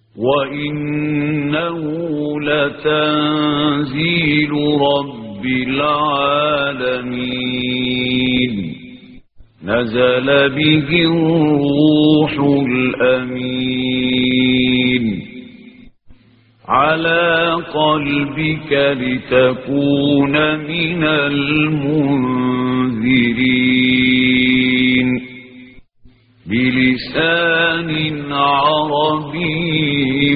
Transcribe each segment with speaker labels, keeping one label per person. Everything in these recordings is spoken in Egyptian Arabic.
Speaker 1: وإنه لتنزيل رب العالمين نزل به الروح الأمين على قلبك لتكون من المنذرين بلسان عربي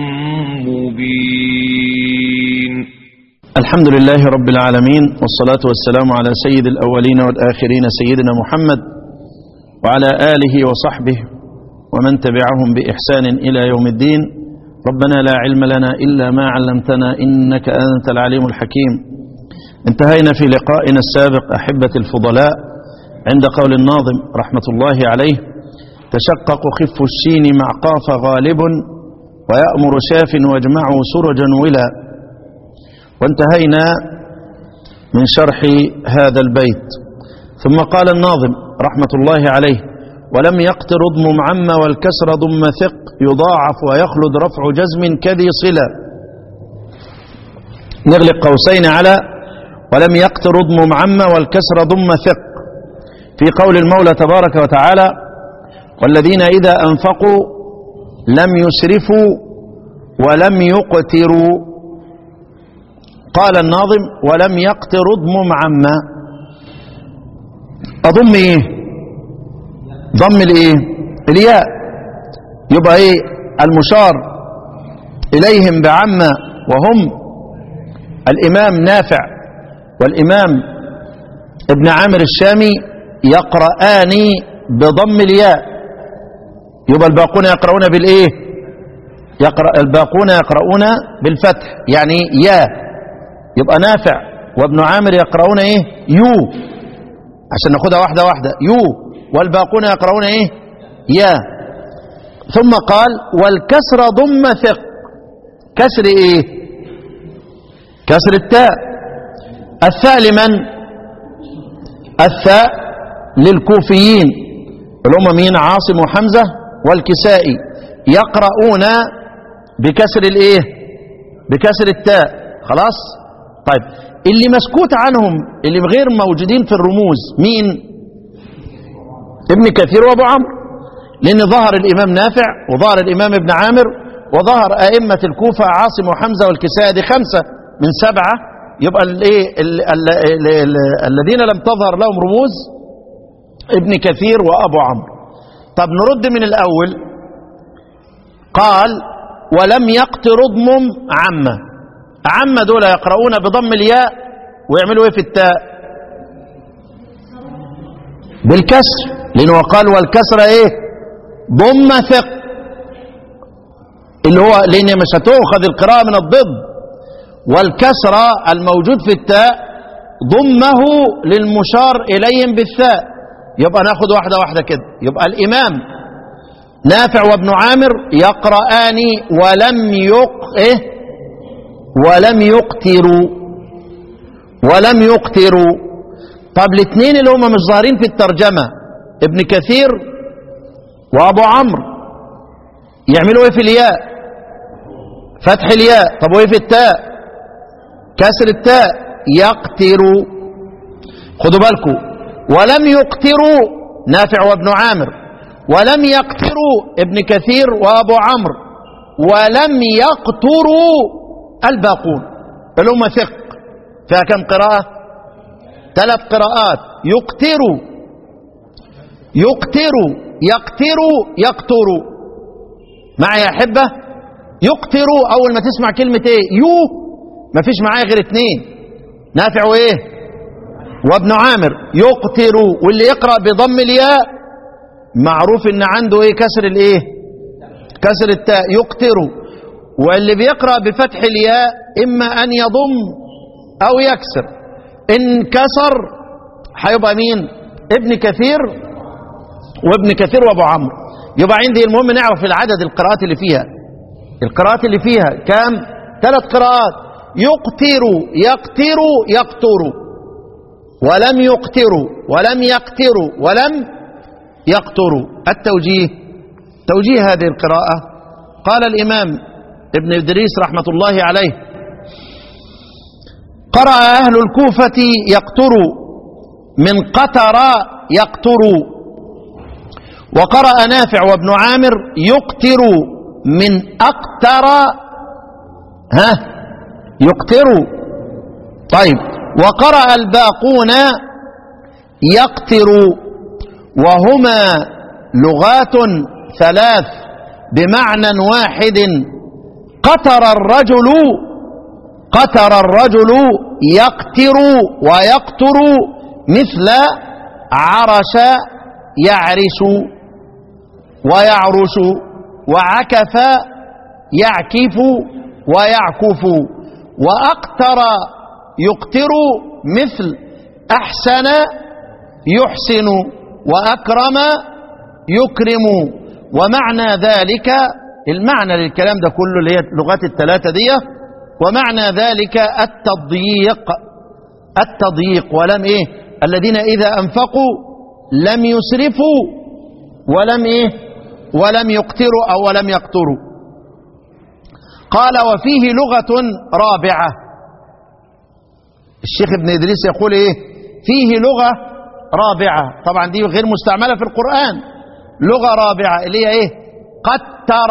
Speaker 1: مبين
Speaker 2: الحمد لله رب العالمين والصلاة والسلام على سيد الأولين والآخرين سيدنا محمد وعلى آله وصحبه ومن تبعهم بإحسان إلى يوم الدين ربنا لا علم لنا إلا ما علمتنا إنك أنت العليم الحكيم انتهينا في لقائنا السابق أحبة الفضلاء عند قول الناظم رحمة الله عليه تشقق خف الشين مع قاف غالب ويأمر شاف واجمعه سرجا ولا وانتهينا من شرح هذا البيت ثم قال الناظم رحمة الله عليه ولم يقتر ضم عم والكسر ضم ثق يضاعف ويخلد رفع جزم كذي صلة نغلق قوسين على ولم يقتر ضم عم والكسر ضم ثق في قول المولى تبارك وتعالى والذين إذا أنفقوا لم يسرفوا ولم يقتروا قال الناظم ولم يقتر اضمم عما اضم ايه ضم الايه الياء يبقى ايه المشار اليهم بعما وهم الامام نافع والامام ابن عامر الشامي يقرآن بضم الياء يبقى الباقون يقرؤون بالايه يقرأ الباقون يقرؤون بالفتح يعني يا يبقى نافع وابن عامر يقرؤون ايه يو عشان ناخدها واحده واحده يو والباقون يقرؤون ايه يا ثم قال والكسر ضم ثق كسر ايه كسر التاء الثاء لمن الثاء للكوفيين اللي هم مين عاصم وحمزه والكسائي يقرؤون بكسر الايه بكسر التاء خلاص طيب اللي مسكوت عنهم اللي غير موجودين في الرموز مين ابن كثير وابو عمرو لان ظهر الامام نافع وظهر الامام ابن عامر وظهر ائمه الكوفه عاصم وحمزه والكسائي دي خمسه من سبعه يبقى الايه الذين لم تظهر لهم رموز ابن كثير وابو عمرو طب نرد من الاول قال ولم يقتر اضمم عمه عم دول يقرؤون بضم الياء ويعملوا ايه في التاء بالكسر لانه قال والكسر ايه ضم ثق اللي هو لان مش هتؤخذ القراءه من الضد والكسر الموجود في التاء ضمه للمشار اليهم بالثاء يبقى ناخد واحده واحده كده يبقى الامام نافع وابن عامر يقرآن ولم يق ايه ولم يقتروا ولم يقتروا طب الاثنين اللي هم مش ظاهرين في الترجمة ابن كثير وابو عمرو يعملوا ايه في الياء فتح الياء طب وايه في التاء كسر التاء يقتروا خدوا بالكم ولم يقتروا نافع وابن عامر ولم يقتروا ابن كثير وابو عمرو ولم يقتروا الباقون اللي هم ثق فيها كم قراءة ثلاث قراءات يقتروا يقتروا يقتروا يقتروا معي يا أحبة يقتروا أول ما تسمع كلمة إيه يو ما فيش معايا غير اتنين نافع وإيه وابن عامر يقتروا واللي يقرأ بضم الياء معروف إن عنده إيه كسر الإيه كسر التاء يقتروا واللي بيقرأ بفتح الياء إما أن يضم أو يكسر إن كسر هيبقى مين ابن كثير وابن كثير وابو عمرو يبقى عندي المهم نعرف العدد القراءات اللي فيها القراءات اللي فيها كام ثلاث قراءات يقتروا يقتروا يقتروا ولم يقتروا ولم يقتروا ولم يقتروا التوجيه توجيه هذه القراءة قال الإمام ابن إدريس رحمة الله عليه قرأ أهل الكوفة يقتر من قتر يقتر وقرأ نافع وابن عامر يقتر من أقتر ها يقتر طيب وقرأ الباقون يقتر وهما لغات ثلاث بمعنى واحد قتر الرجل قتر الرجل يقتر ويقتر مثل عرش يعرش ويعرش وعكف يعكف ويعكف وأقتر يقتر مثل أحسن يحسن وأكرم يكرم ومعنى ذلك المعنى للكلام ده كله اللي هي اللغات الثلاثة دي ومعنى ذلك التضييق التضييق ولم ايه الذين اذا انفقوا لم يسرفوا ولم ايه ولم يقتروا او ولم يقتروا قال وفيه لغة رابعة الشيخ ابن ادريس يقول ايه فيه لغة رابعة طبعا دي غير مستعملة في القرآن لغة رابعة اللي هي ايه قتر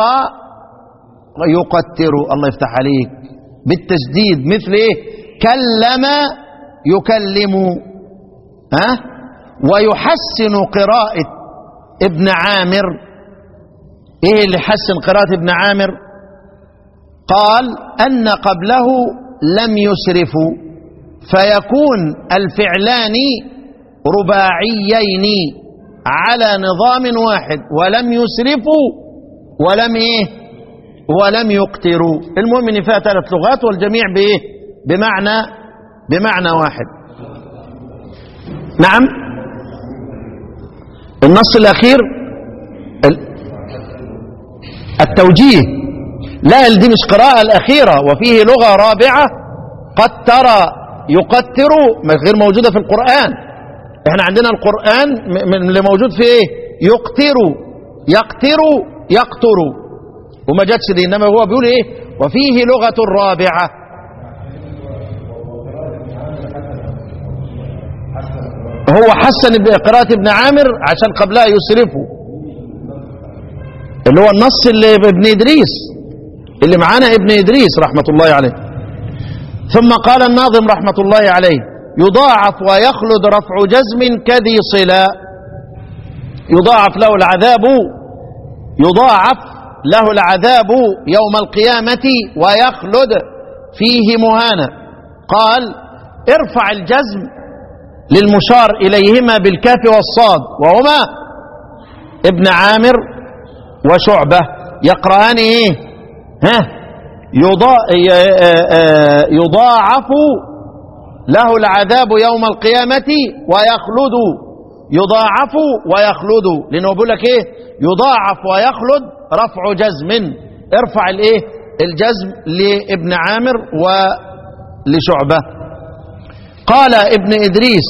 Speaker 2: يقتر الله يفتح عليك بالتشديد مثل ايه كلم يكلم ها ويحسن قراءة ابن عامر ايه اللي حسن قراءة ابن عامر قال ان قبله لم يسرفوا فيكون الفعلان رباعيين على نظام واحد ولم يسرفوا ولم ايه ولم يقتروا المهم ان فيها ثلاث لغات والجميع بايه بمعنى بمعنى واحد نعم النص الاخير ال- التوجيه لا دي مش قراءة الأخيرة وفيه لغة رابعة قد ترى يقتر غير موجودة في القرآن احنا عندنا القرآن م- من اللي موجود في ايه يقتر يقتر يقتر وما جاتش دي انما هو بيقول ايه وفيه لغة رابعة هو حسن قراءة ابن عامر عشان قبلها يسرفه اللي هو النص اللي ابن ادريس اللي معانا ابن ادريس رحمة الله عليه ثم قال الناظم رحمة الله عليه يضاعف ويخلد رفع جزم كذي صلا يضاعف له العذاب يضاعف له العذاب يوم القيامة ويخلد فيه مهانا قال ارفع الجزم للمشار إليهما بالكاف والصاد وهما ابن عامر وشعبة يقرآن ايه ها يضا- ي- آه، آه، يضاعف له العذاب يوم القيامة ويخلد يضاعف ويخلد لأنه بيقول لك ايه يضاعف ويخلد رفع جزم ارفع الايه الجزم لابن عامر ولشعبة قال ابن إدريس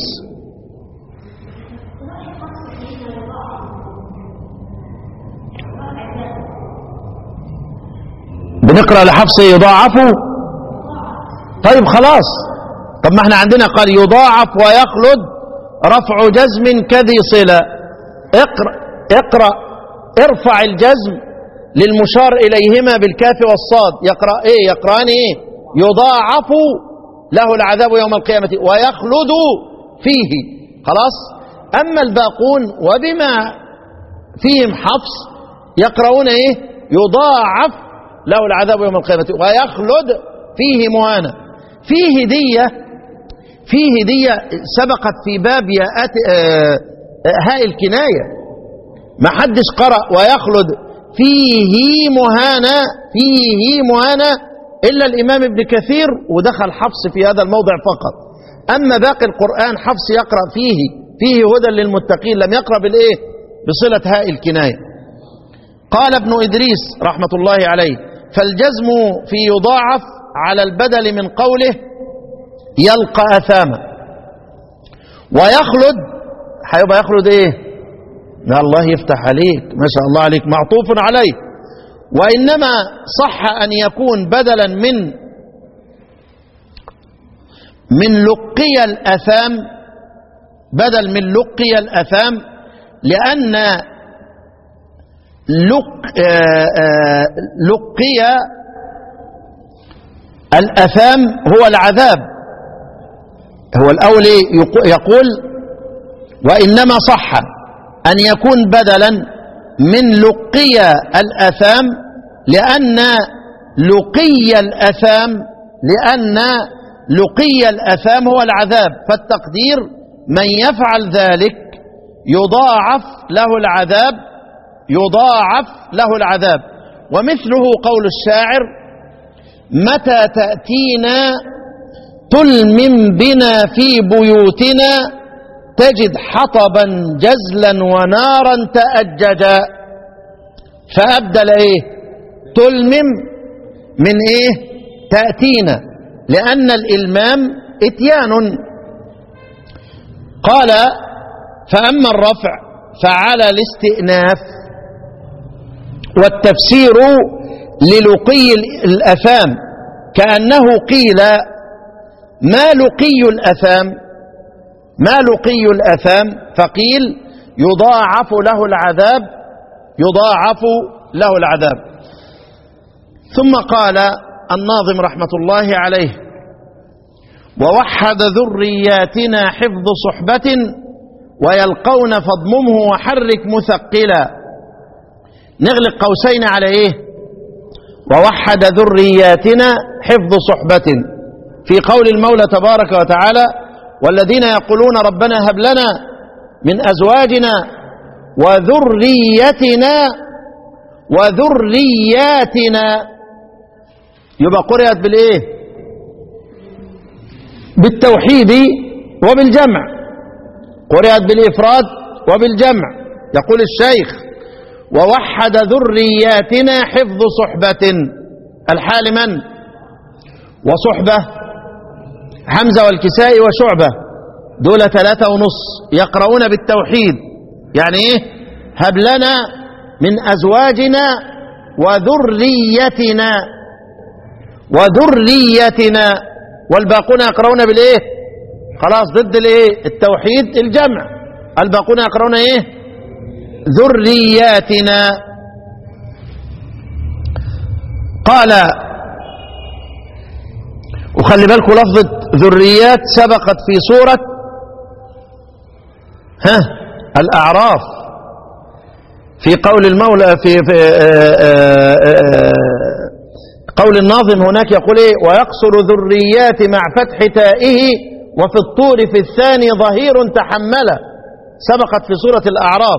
Speaker 2: بنقرأ لحفص يضاعف طيب خلاص طب ما احنا عندنا قال يضاعف ويخلد رفع جزم كذي صلة اقرأ اقرأ ارفع الجزم للمشار إليهما بالكاف والصاد يقرأ ايه يقرأان ايه يضاعف له العذاب يوم القيامة ويخلد فيه خلاص أما الباقون وبما فيهم حفص يقرؤون ايه يضاعف له العذاب يوم القيامة ويخلد فيه مهانة فيه دية فيه دية سبقت في باب ياءات آه، آه، هاء الكناية ما حدش قرأ ويخلد فيه مهانة فيه مهانة إلا الإمام ابن كثير ودخل حفص في هذا الموضع فقط أما باقي القرآن حفص يقرأ فيه فيه هدى للمتقين لم يقرأ بالإيه بصلة هاء الكناية قال ابن إدريس رحمة الله عليه فالجزم في يضاعف على البدل من قوله يلقى أثاما ويخلد هيبقى يخلد ايه يا الله يفتح عليك ما شاء الله عليك معطوف عليه وإنما صح أن يكون بدلا من من لقي الأثام بدل من لقي الأثام لأن لق آه، آه، لقي الأثام هو العذاب هو الأول يق- يقول وإنما صح أن يكون بدلا من لقي الأثام لأن لقي الأثام لأن لقي الأثام هو العذاب فالتقدير من يفعل ذلك يضاعف له العذاب يضاعف له العذاب ومثله قول الشاعر متى تأتينا تلمم بنا في بيوتنا تجد حطبا جزلا ونارا تأججا فأبدل ايه تلمم من ايه تأتينا لأن الإلمام اتيان قال فأما الرفع فعلى الاستئناف والتفسير للقي الأثام كأنه قيل ما لقي الأثام ما لقي الأثام فقيل يضاعف له العذاب يضاعف له العذاب ثم قال الناظم رحمة الله عليه ووحد ذرياتنا حفظ صحبة ويلقون فاضممه وحرك مثقلا نغلق قوسين على ايه ووحد ذرياتنا حفظ صحبة في قول المولى تبارك وتعالى والذين يقولون ربنا هب لنا من أزواجنا وذريتنا وذرياتنا يبقى قرأت بالإيه بالتوحيد وبالجمع قرأت بالإفراد وبالجمع يقول الشيخ ووحد ذرياتنا حفظ صحبة الحال من وصحبة حمزة والكساء وشعبة دول ثلاثة ونص يقرؤون بالتوحيد يعني ايه هب لنا من أزواجنا وذريتنا وذريتنا والباقون يقرؤون بالايه خلاص ضد الايه التوحيد الجمع الباقون يقرؤون ايه ذرياتنا قال وخلي بالكم لفظة ذريات سبقت في سورة ها الأعراف في قول المولى في, في آآ آآ قول الناظم هناك يقول ايه ويقصر ذريات مع فتح تائه وفي الطور في الثاني ظهير تحمل سبقت في سورة الأعراف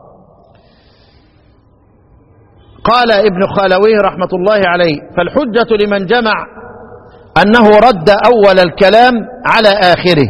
Speaker 2: قال ابن خالويه رحمة الله عليه فالحجة لمن جمع أنه رد أول الكلام على آخره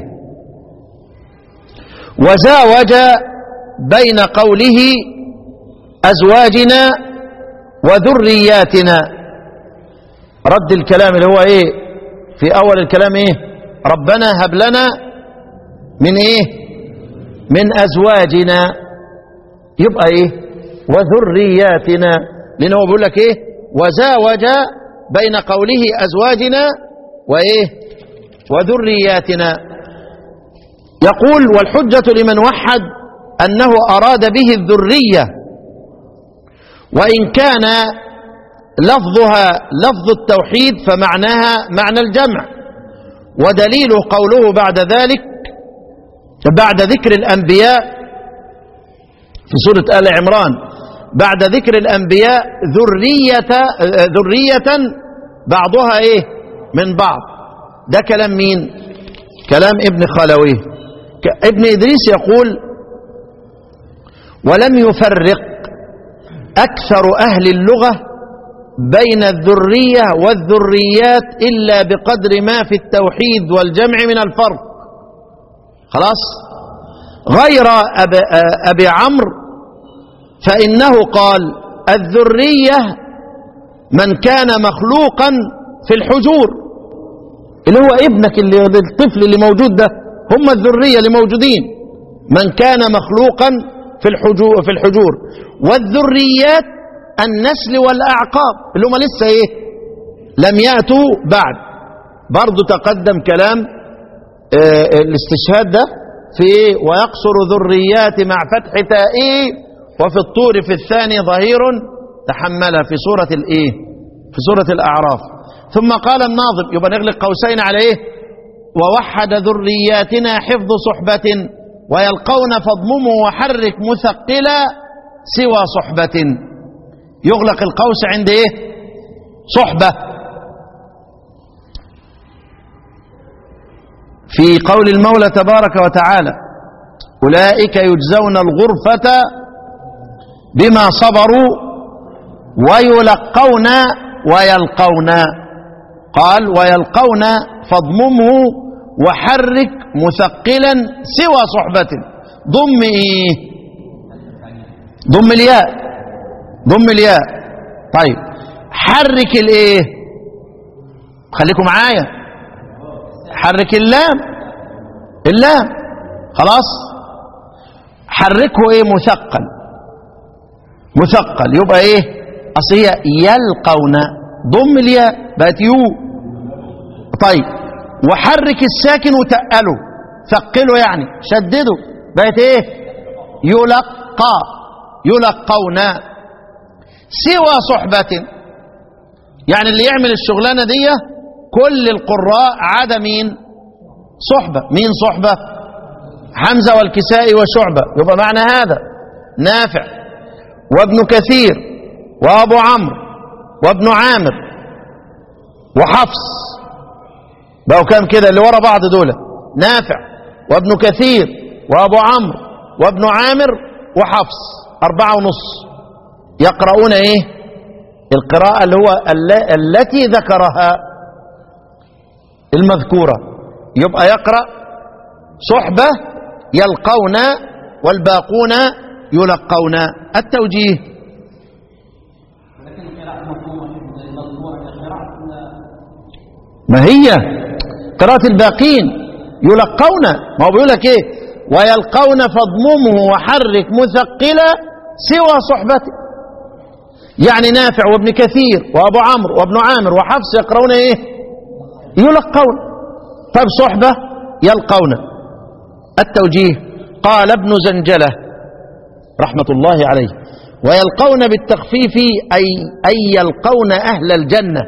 Speaker 2: وزاوج بين قوله أزواجنا وذرياتنا رد الكلام اللي هو إيه في أول الكلام إيه ربنا هب لنا من إيه من أزواجنا يبقى إيه وذرياتنا لأنه بيقول لك إيه وزاوج بين قوله أزواجنا وإيه وذرياتنا يقول والحجة لمن وحد أنه أراد به الذرية وإن كان لفظها لفظ التوحيد فمعناها معنى الجمع ودليله قوله بعد ذلك بعد ذكر الأنبياء في سورة آل عمران بعد ذكر الأنبياء ذرية ذرية بعضها إيه من بعض ده كلام مين كلام ابن خلويه ابن إدريس يقول ولم يفرق أكثر أهل اللغة بين الذرية والذريات إلا بقدر ما في التوحيد والجمع من الفرق خلاص غير أبي, أبي عمرو فإنه قال الذرية من كان مخلوقا في الحجور اللي هو ابنك اللي الطفل اللي موجود ده هم الذرية اللي موجودين من كان مخلوقا في الحجور, في الحجور والذريات النسل والأعقاب اللي هم لسه إيه لم يأتوا بعد برضو تقدم كلام آه الاستشهاد ده في إيه ويقصر ذريات مع فتح تائه وفي الطور في الثاني ظهير تحمل في سورة الإيه في سورة الأعراف ثم قال الناظم يبقى نغلق قوسين على إيه ووحد ذرياتنا حفظ صحبة ويلقون فاضمموا وحرك مثقلا سوى صحبة يغلق القوس عند ايه صحبة في قول المولى تبارك وتعالى أولئك يجزون الغرفة بما صبروا ويلقون ويلقون قال ويلقون فاضممه وحرك مثقلا سوى صحبة ضم ايه ضم الياء ضم الياء طيب حرك الايه خليكم معايا حرك اللام اللام خلاص حركه ايه مثقل مثقل يبقى ايه اصل هي يلقون ضم الياء بقت يو طيب وحرك الساكن وتقله ثقله يعني شدده بقت ايه يلقى يلقون سوى صحبة يعني اللي يعمل الشغلانة دي كل القراء عدا مين صحبة مين صحبة حمزة والكسائي وشعبة يبقى معنى هذا نافع وابن كثير وابو عمرو وابن عامر وحفص بقوا كام كده اللي ورا بعض دول نافع وابن كثير وابو عمرو وابن عامر وحفص أربعة ونص يقرؤون ايه القراءة اللي هو الل- التي ذكرها المذكورة يبقى يقرأ صحبة يلقون والباقون يلقون التوجيه ما هي قراءة الباقين يلقون ما هو بيقول لك ايه ويلقون فاضممه وحرك مثقلا سوى صحبته يعني نافع وابن كثير وابو عمرو وابن عامر وحفص يقرؤون ايه يلقون طيب صحبة يلقون التوجيه قال ابن زنجلة رحمة الله عليه ويلقون بالتخفيف أي, أي يلقون أهل الجنة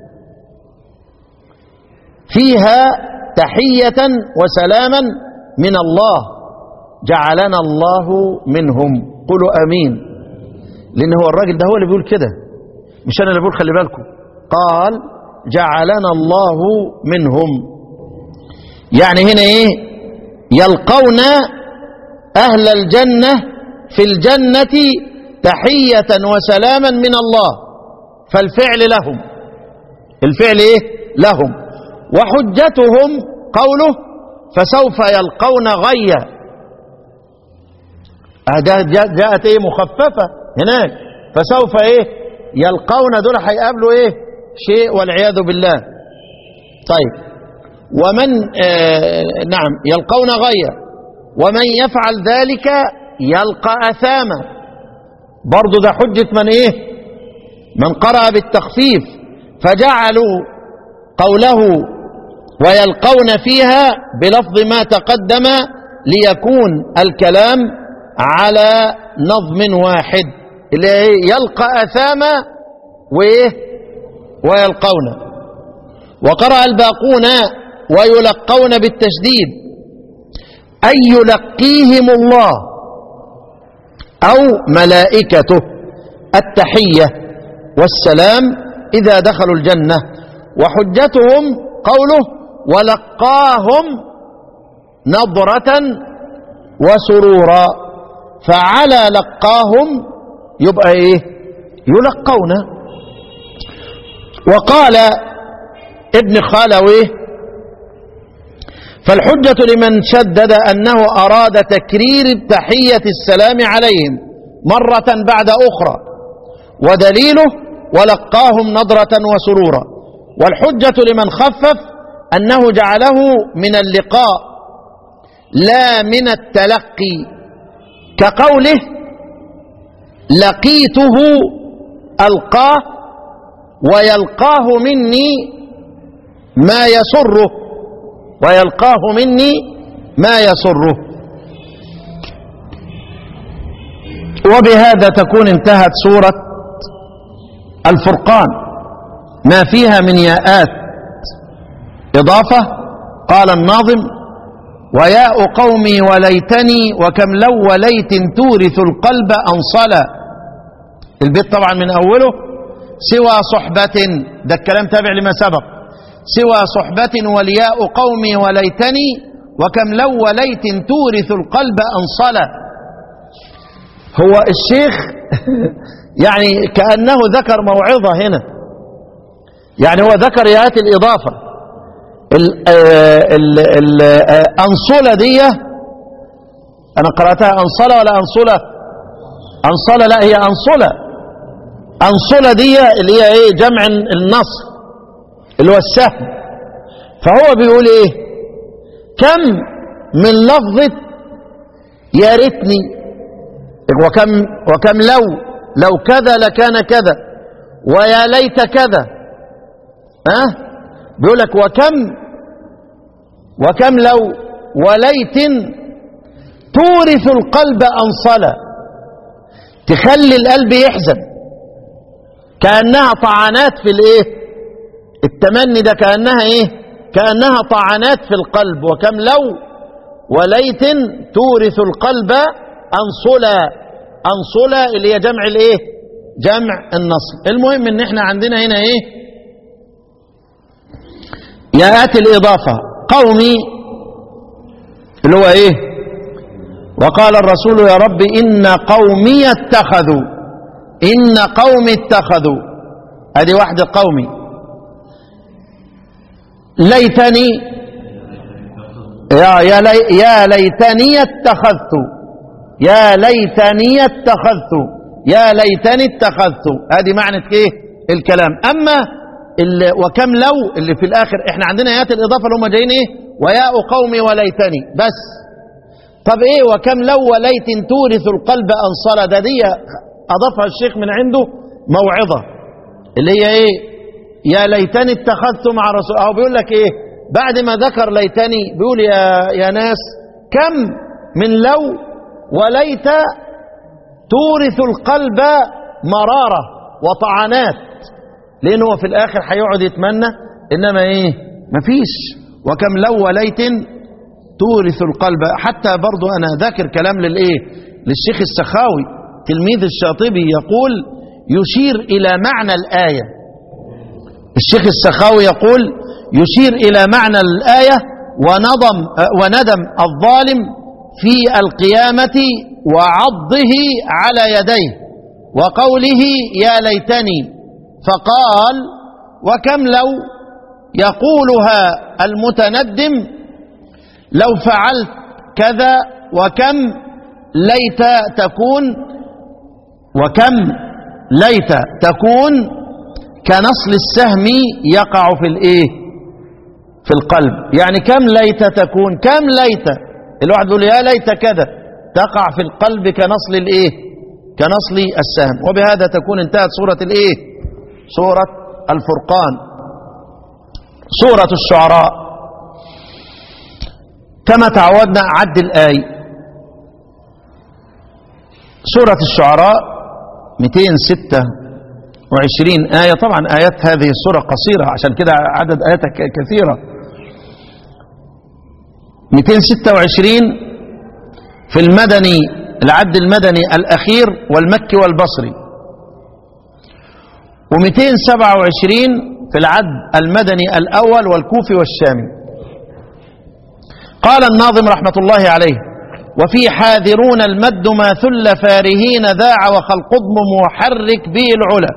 Speaker 2: فيها تحية وسلاما من الله جعلنا الله منهم قولوا امين لان هو الراجل ده هو اللي بيقول كده مش انا اللي بقول خلي بالكم قال جعلنا الله منهم يعني هنا ايه يلقون اهل الجنه في الجنه تحيه وسلاما من الله فالفعل لهم الفعل ايه لهم وحجتهم قوله فسوف يلقون غيا آه ده جاء- جاءت ايه مخففة هناك فسوف ايه يلقون دول هيقابلوا ايه شيء والعياذ بالله طيب ومن آه نعم يلقون غيا ومن يفعل ذلك يلقى أثاما برضو ده حجة من ايه من قرأ بالتخفيف فجعلوا قوله ويلقون فيها بلفظ ما تقدم ليكون الكلام على نظم واحد اللي هي يلقى أثاما وإيه ويلقون وقرأ الباقون ويلقون بالتشديد أي يلقيهم الله أو ملائكته التحية والسلام إذا دخلوا الجنة وحجتهم قوله ولقاهم نضرة وسرورا فعلى لقاهم يبقى ايه يلقون وقال ابن خالويه فالحجة لمن شدد أنه أراد تكرير تحية السلام عليهم مرة بعد أخرى ودليله ولقاهم نضرة وسرورا والحجة لمن خفف أنه جعله من اللقاء لا من التلقي كقوله لقيته ألقاه ويلقاه مني ما يسره ويلقاه مني ما يسره وبهذا تكون انتهت سورة الفرقان ما فيها من ياءات إضافة قال الناظم وياء قومي وليتني وكم لو وليت تورث القلب أنصلا البيت طبعا من أوله سوى صحبة ده الكلام تابع لما سبق سوى صحبة والياء قومي وليتني وكم لو وليت تورث القلب أنصلا هو الشيخ يعني كأنه ذكر موعظة هنا يعني هو ذكر يات الإضافة ال ال ال أنصلة دي أنا قرأتها أنصلة ولا أنصلة أنصلة لا هي أنصلة أنصلة دي اللي هي إيه جمع النصر اللي هو السهم فهو بيقول إيه كم من لفظة يا ريتني وكم وكم لو لو كذا لكان كذا ويا ليت كذا ها أه؟ بيقول لك وكم وكم لو وليت تورث القلب أنصلا تخلي القلب يحزن كأنها طعنات في الايه التمني ده كأنها ايه كأنها طعنات في القلب وكم لو وليت تورث القلب أنصلا أنصلا اللي هي جمع الايه جمع النصل المهم ان احنا عندنا هنا ايه يأتي الإضافة قومي اللي هو إيه وقال الرسول يا رب إن قومي اتخذوا إن قومي اتخذوا هذه واحدة قومي ليتني يا يا, لي يا ليتني اتخذت يا ليتني اتخذت يا ليتني اتخذت هذه معنى ايه الكلام اما وكم لو اللي في الاخر احنا عندنا ايات الاضافه اللي هم جايين ايه وياء قومي وليتني بس طب ايه وكم لو وليت تورث القلب انصلا ده دي اضافها الشيخ من عنده موعظه اللي هي ايه يا ليتني اتخذت مع رسول او بيقول لك ايه بعد ما ذكر ليتني بيقول يا يا ناس كم من لو وليت تورث القلب مراره وطعنات لأنه هو في الآخر هيقعد يتمنى إنما إيه مفيش وكم لو وليت تورث القلب حتى برضو أنا ذاكر كلام للإيه للشيخ السخاوي تلميذ الشاطبي يقول يشير إلى معنى الآية الشيخ السخاوي يقول يشير إلى معنى الآية ونظم وندم الظالم في القيامة وعضه على يديه وقوله يا ليتني فقال وكم لو يقولها المتندم لو فعلت كذا وكم ليت تكون وكم ليت تكون كنصل السهم يقع في الايه في القلب يعني كم ليت تكون كم ليت الواحد يقول يا ليت كذا تقع في القلب كنصل الايه كنصل السهم وبهذا تكون انتهت سورة الايه سورة الفرقان سورة الشعراء كما تعودنا عد الآي سورة الشعراء 226 آية طبعا آيات هذه السورة قصيرة عشان كده عدد آياتها كثيرة 226 في المدني العد المدني الأخير والمكي والبصري و227 في العد المدني الأول والكوفي والشامي قال الناظم رحمة الله عليه وفي حاذرون المد ما ثل فارهين ذاع وخلق ضم محرك به العلا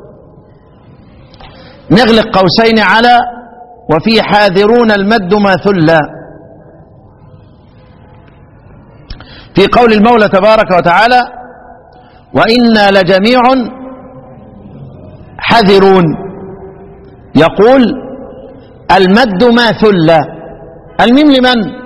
Speaker 2: نغلق قوسين على وفي حاذرون المد ما ثل في قول المولى تبارك وتعالى وإنا لجميع حذرون يقول المد ما ثل الميم لمن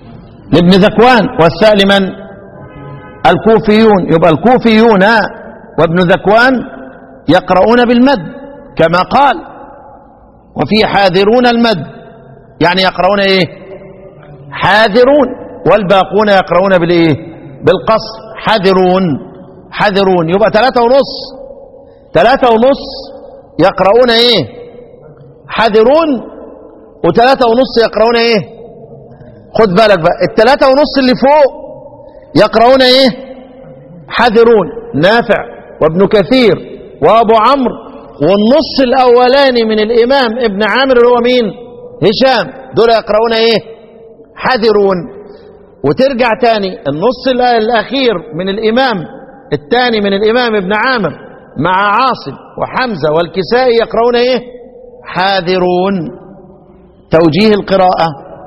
Speaker 2: لابن ذكوان والثاء لمن الكوفيون يبقى الكوفيون وابن ذكوان يقرؤون بالمد كما قال وفي حاذرون المد يعني يقرؤون ايه حاذرون والباقون يقرؤون بالايه بالقصر حذرون حذرون يبقى ثلاثة ونص ثلاثة ونص يقرؤون ايه حذرون وثلاثة ونص يقرؤون ايه خد بالك بقى الثلاثة ونص اللي فوق يقرؤون ايه حذرون نافع وابن كثير وابو عمرو والنص الاولاني من الامام ابن عامر اللي هو مين هشام دول يقرؤون ايه حذرون وترجع تاني النص الاخير من الامام الثاني من الامام ابن عامر مع عاصم وحمزه والكسائي يقرؤون ايه حاذرون توجيه القراءه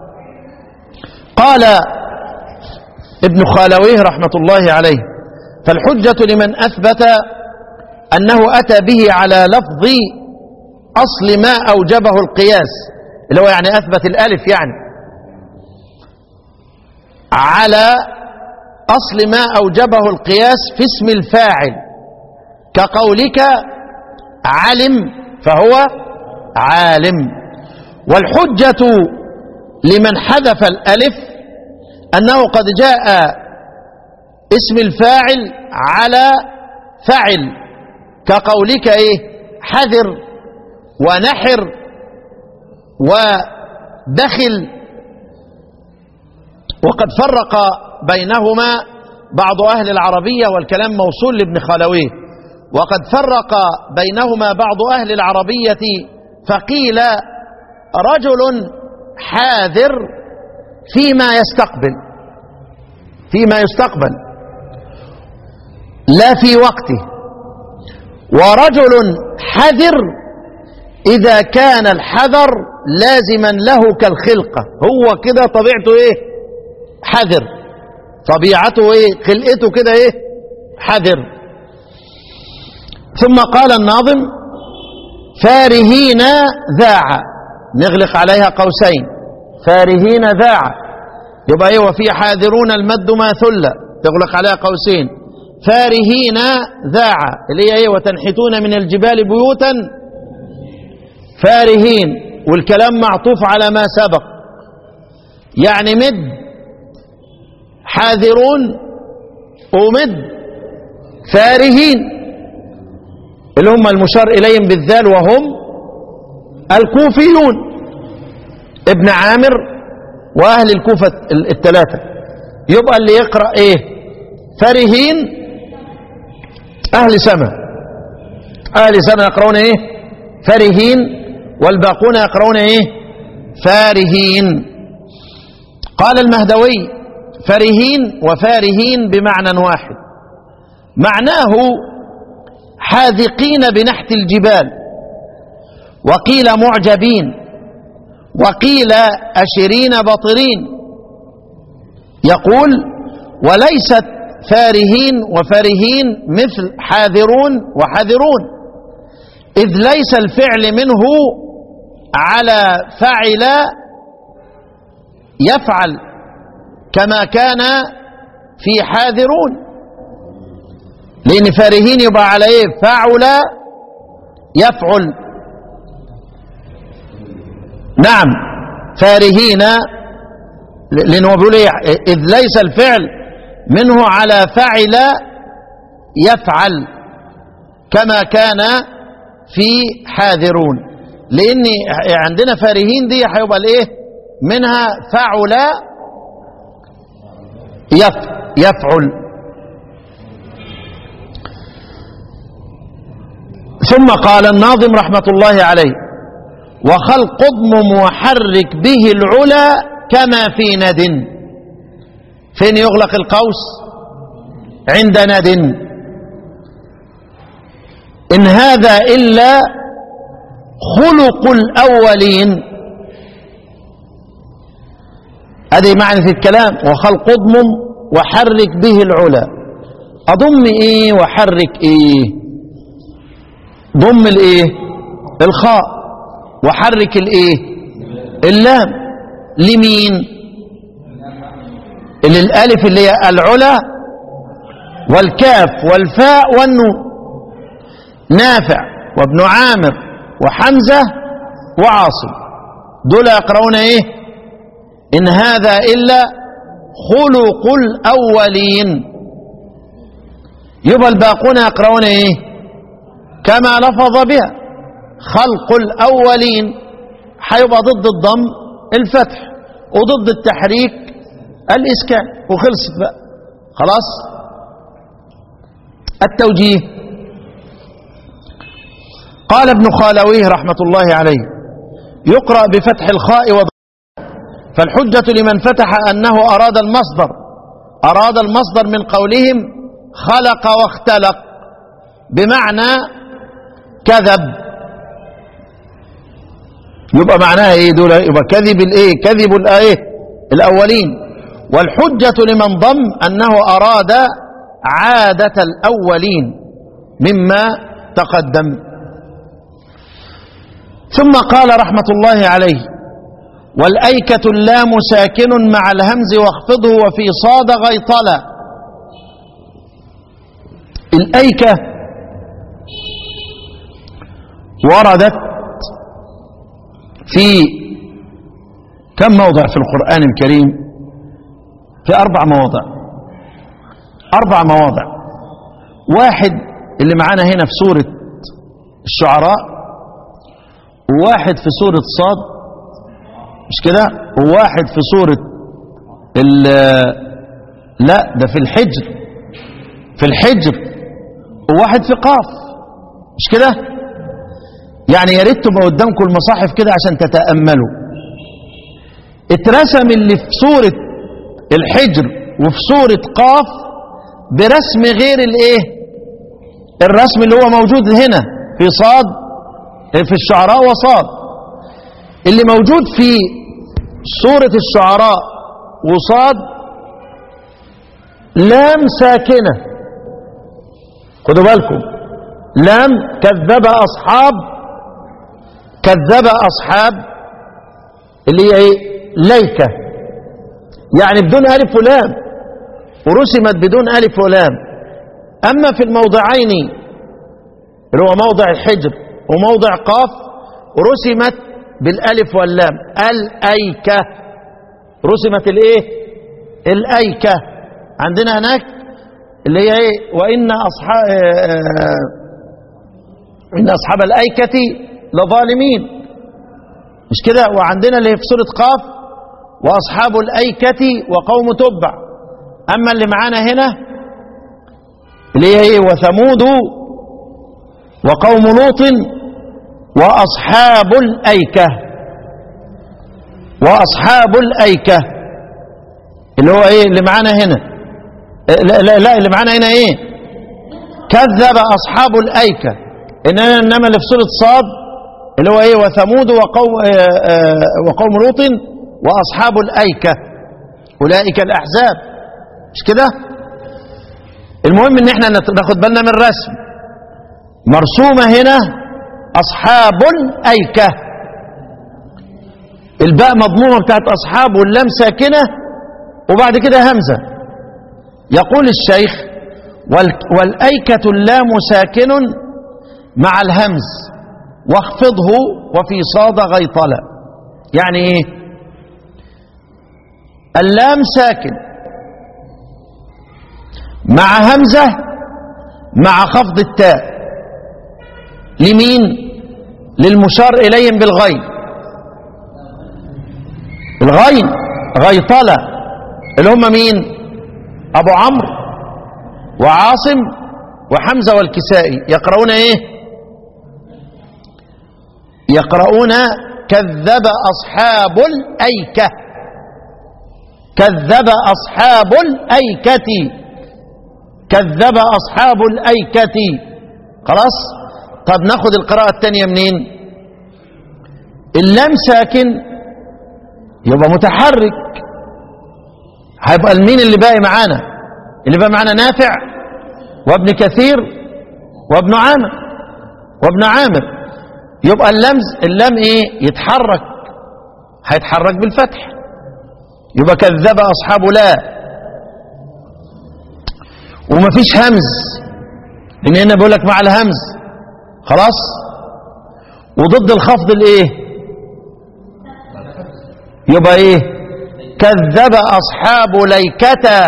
Speaker 2: قال ابن خالويه رحمه الله عليه فالحجه لمن اثبت انه اتى به على لفظ اصل ما اوجبه القياس اللي هو يعني اثبت الالف يعني على اصل ما اوجبه القياس في اسم الفاعل كقولك علم فهو عالم والحجه لمن حذف الالف انه قد جاء اسم الفاعل على فعل كقولك ايه حذر ونحر ودخل وقد فرق بينهما بعض أهل العربية والكلام موصول لابن خلويه وقد فرق بينهما بعض أهل العربية فقيل رجل حاذر فيما يستقبل فيما يستقبل لا في وقته ورجل حذر إذا كان الحذر لازما له كالخلقة هو كده طبيعته إيه حذر طبيعته إيه خلقته كده إيه حذر ثم قال الناظم فارهين ذاع نغلق عليها قوسين فارهين ذاع يبقى ايه وفي حاذرون المد ما ثل تغلق عليها قوسين فارهين ذاع اللي هي ايه وتنحتون من الجبال بيوتا فارهين والكلام معطوف على ما سبق يعني مد حاذرون ومد فارهين اللي هم المشار اليهم بالذال وهم الكوفيون ابن عامر واهل الكوفه الثلاثه يبقى اللي يقرا ايه فرهين اهل سما اهل سما يقرؤون ايه فرهين والباقون يقرؤون ايه فارهين قال المهدوي فرهين وفارهين بمعنى واحد معناه حاذقين بنحت الجبال وقيل معجبين وقيل أشرين بطرين يقول وليست فارهين وفارهين مثل حاذرون وحذرون إذ ليس الفعل منه على فعل يفعل كما كان في حاذرون لأن فارهين يبقى على إيه فعل يفعل نعم فارهين لأنه بيقول إيه إذ ليس الفعل منه على فعل يفعل كما كان في حاذرون لأن عندنا فارهين دي هيبقى الإيه منها فعل يف يفعل ثم قال الناظم رحمة الله عليه وخلق اضمم وحرك به العلا كما في ند فين يغلق القوس عند ند إن هذا إلا خلق الأولين هذه معنى في الكلام وخلق اضمم وحرك به العلا أضم إيه وحرك إيه ضم الإيه الخاء وحرك الإيه اللام لمين اللي الألف اللي هي العلا والكاف والفاء والنون نافع وابن عامر وحمزة وعاصم دول يقرؤون ايه ان هذا الا خلق الاولين يبقى الباقون يقرؤون ايه كما لفظ بها خلق الاولين هيبقى ضد الضم الفتح وضد التحريك الاسكان وخلصت بقى خلاص التوجيه قال ابن خالويه رحمة الله عليه يقرأ بفتح الخاء وضم فالحجة لمن فتح أنه أراد المصدر أراد المصدر من قولهم خلق واختلق بمعنى كذب يبقى معناها ايه دول يبقى كذب الايه كذب الايه الاولين والحجة لمن ضم انه اراد عادة الاولين مما تقدم ثم قال رحمة الله عليه والأيكة اللام ساكن مع الهمز واخفضه وفي صاد غيطلة الأيكة وردت في كم موضع في القرآن الكريم في أربع مواضع أربع مواضع واحد اللي معانا هنا في سورة الشعراء وواحد في سورة صاد مش كده وواحد في سورة ال لا ده في الحجر في الحجر وواحد في قاف مش كده يعني يا ريت تبقى قدامكم المصاحف كده عشان تتأملوا اترسم اللي في سورة الحجر وفي سورة قاف برسم غير الايه الرسم اللي هو موجود هنا في صاد في الشعراء وصاد اللي موجود في سورة الشعراء وصاد لام ساكنة خدوا بالكم لام كذب أصحاب كذب أصحاب اللي هي ايه ليكة يعني بدون ألف ولام ورسمت بدون ألف ولام أما في الموضعين اللي هو موضع الحجر وموضع قاف رسمت بالألف واللام الأيكة رسمت الايه الأيكة عندنا هناك اللي هي ايه وإن أصحاب إن أصحاب الأيكة لظالمين مش كده وعندنا اللي هي في سورة قاف وأصحاب الأيكة وقوم تبع أما اللي معانا هنا اللي هي ايه وثمود وقوم لوط وأصحاب الأيكة وأصحاب الأيكة اللي هو ايه اللي معانا هنا لا, لا, لا اللي معانا هنا ايه كذب أصحاب الأيكة إنما إنما اللي في سورة صاد اللي هو ايه وثمود وقوم, آه آه وقوم لوط وأصحاب الأيكة أولئك الأحزاب مش كده المهم ان احنا ناخد بالنا من الرسم مرسومة هنا أصحاب الأيكة الباء مضمومة بتاعت أصحاب واللام ساكنة وبعد كده همزة يقول الشيخ والأيكة اللام ساكن مع الهمز واخفضه وفي صاد غيطلة يعني ايه اللام ساكن مع همزة مع خفض التاء لمين للمشار إليهم بالغين الغين غيطلة اللي هم مين أبو عمرو وعاصم وحمزة والكسائي يقرؤون ايه يقرؤون كذب أصحاب الأيكة كذب أصحاب الأيكة كذب أصحاب الأيكة خلاص طب ناخد القراءة الثانية منين اللام ساكن يبقى متحرك هيبقى المين اللي باقي معانا اللي باقي معانا نافع وابن كثير وابن عامر وابن عامر يبقى اللمز اللام ايه يتحرك هيتحرك بالفتح يبقى كذب اصحاب لا ومفيش همز لان هنا بيقول لك مع الهمز خلاص وضد الخفض الايه يبقى ايه كذب اصحاب ليكة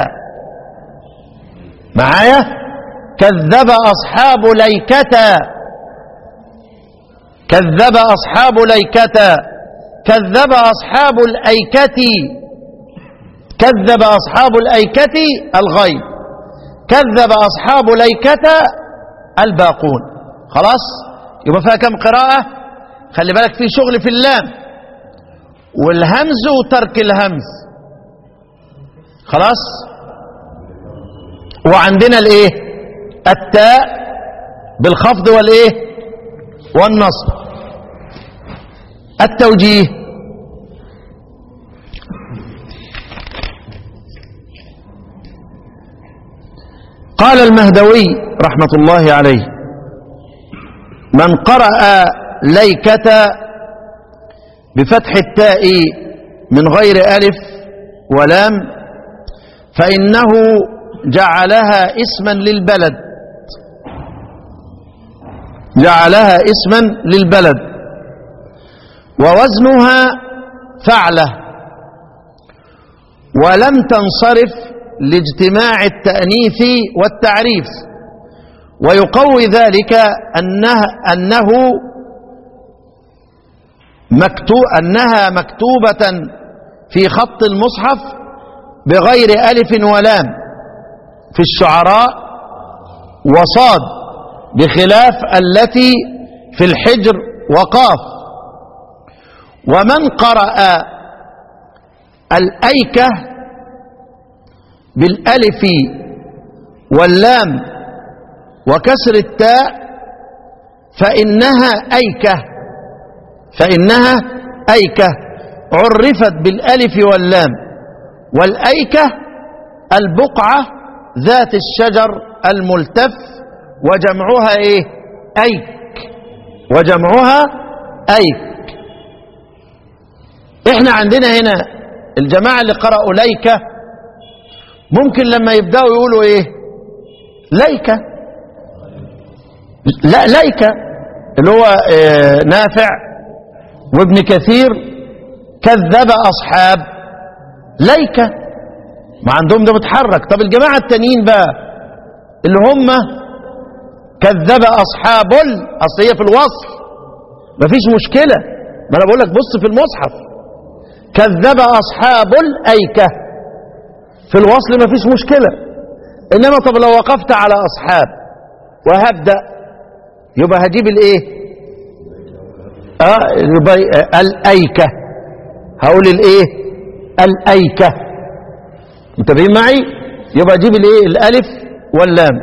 Speaker 2: معايا كذب اصحاب ليكة كذب اصحاب ليكة كذب اصحاب الايكة كذب اصحاب الايكة الغيب كذب اصحاب ليكة الباقون خلاص يبقى فيها كم قراءة خلي بالك في شغل في اللام والهمز وترك الهمز خلاص وعندنا الايه التاء بالخفض والايه والنصب التوجيه قال المهدوي رحمة الله عليه من قرأ ليكة بفتح التاء من غير ألف ولام فإنه جعلها اسما للبلد جعلها اسما للبلد ووزنها فعله ولم تنصرف لاجتماع التأنيث والتعريف ويقوي ذلك أنه, أنه مكتو أنها مكتوبة في خط المصحف بغير ألف ولام في الشعراء وصاد بخلاف التي في الحجر وقاف ومن قرأ الأيكة بالألف واللام وكسر التاء فإنها أيكة فإنها أيكة عرفت بالألف واللام والأيكة البقعة ذات الشجر الملتف وجمعها إيه أيك وجمعها أيك إحنا عندنا هنا الجماعة اللي قرأوا ليكة ممكن لما يبدأوا يقولوا إيه ليكة لا ليكة اللي هو آه نافع وابن كثير كذب أصحاب ليكة ما عندهم ده متحرك طب الجماعة التانيين بقى اللي هم كذب أصحاب ال أصل هي في الوصف مفيش مشكلة ما أنا بقول لك بص في المصحف كذب أصحاب الأيكة في الوصل مفيش مشكلة إنما طب لو وقفت على أصحاب وهبدأ يبقى هجيب الإيه آه يبقى الأيكة هقول الإيه الأيكة انتبهين معي يبقى اجيب الايه الالف واللام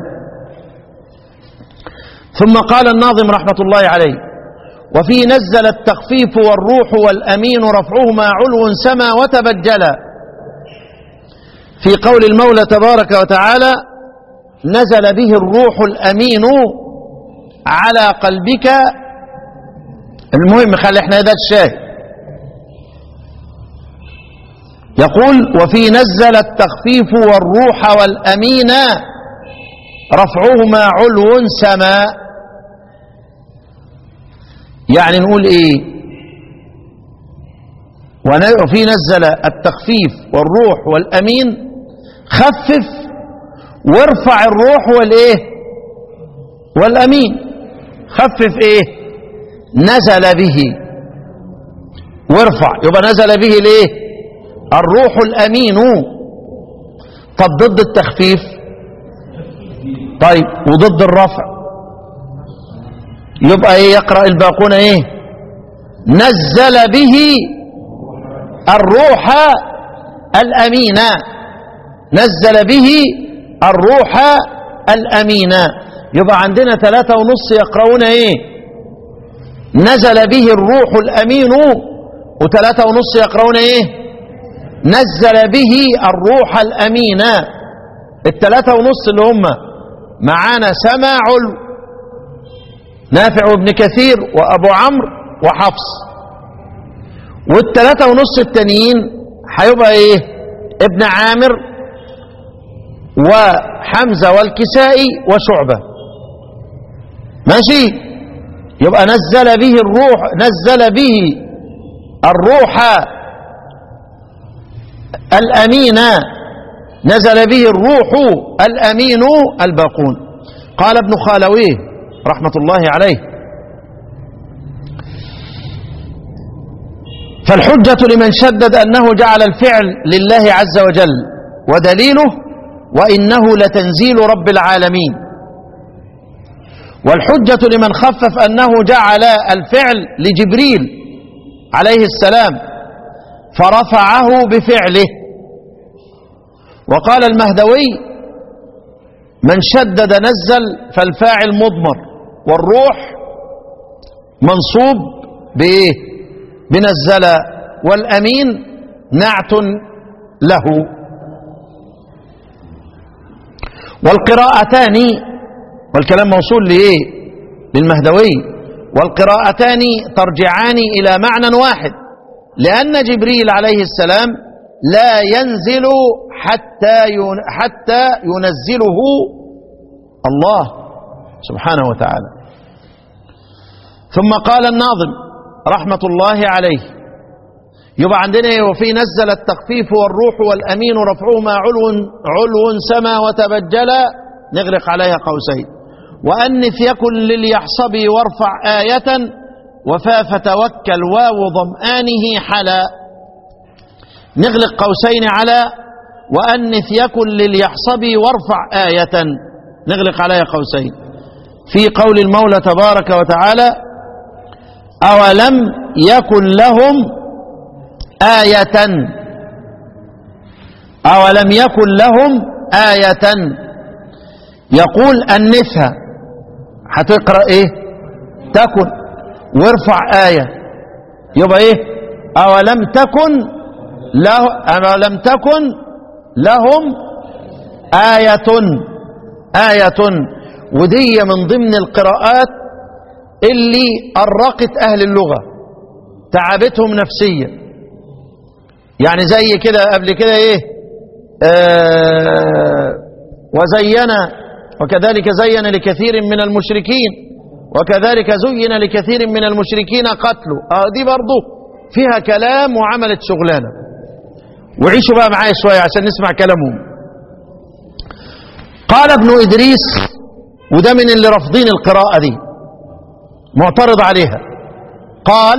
Speaker 2: ثم قال الناظم رحمة الله عليه وفي نزل التخفيف والروح والأمين رفعهما علو سما وتبجلا في قول المولى تبارك وتعالى نزل به الروح الأمين على قلبك المهم خلي احنا ده الشاهد يقول وفي نزل التخفيف والروح والأمين رفعهما علو سماء يعني نقول ايه وفي نزل التخفيف والروح والأمين خفف وارفع الروح والايه والأمين خفف ايه نزل به وارفع يبقى نزل به الايه الروح الأمين طب ضد التخفيف طيب وضد الرفع يبقى ايه يقرأ الباقون ايه نزل به الروح الأمين نزل به الروح الأمين يبقى عندنا ثلاثة ونص يقرؤون ايه نزل به الروح الأمين وثلاثة ونص يقرؤون ايه نزل به الروح الأمين الثلاثة ونص اللي هم معانا سماع نافع وابن كثير وأبو عمرو وحفص والثلاثة ونص التانيين هيبقى ايه ابن عامر وحمزة والكسائي وشعبة ماشي يبقى نزل به الروح نزل به الروح الأمين نزل به الروح الأمين الباقون قال ابن خالويه رحمة الله عليه فالحجة لمن شدد أنه جعل الفعل لله عز وجل ودليله وإنه لتنزيل رب العالمين والحجة لمن خفف أنه جعل الفعل لجبريل عليه السلام فرفعه بفعله وقال المهدوي من شدد نزل فالفاعل مضمر والروح منصوب بإيه بنزل والأمين نعت له والقراءتان والكلام موصول لإيه للمهدوي والقراءتان ترجعان إلى معنى واحد لأن جبريل عليه السلام لا ينزل حتى حتى ينزله الله سبحانه وتعالى ثم قال الناظم رحمة الله عليه يبقى عندنا إيه؟ وفي نزل التخفيف والروح والأمين رفعهما علو علو سما وتبجلا نغرق عليها قوسين وأنف يكن لليحصب وارفع آية وفا فتوكل واو ضمآنه حلا نغلق قوسين على وأنف يكن لليحصب وارفع آية نغلق عليها قوسين في قول المولى تبارك وتعالى أولم يكن لهم آية أولم يكن لهم آية يقول أنثها هتقرأ إيه تكن وارفع آية يبقى إيه أولم تكن له أولم تكن لهم آية آية ودي من ضمن القراءات اللي أرقت أهل اللغة تعبتهم نفسيا يعني زي كده قبل كده إيه آه وزين وكذلك زين لكثير من المشركين وكذلك زين لكثير من المشركين قتلوا آه دي برضه فيها كلام وعملت شغلانة وعيشوا بقى معايا شوية عشان نسمع كلامهم قال ابن إدريس وده من اللي رافضين القراءة دي معترض عليها قال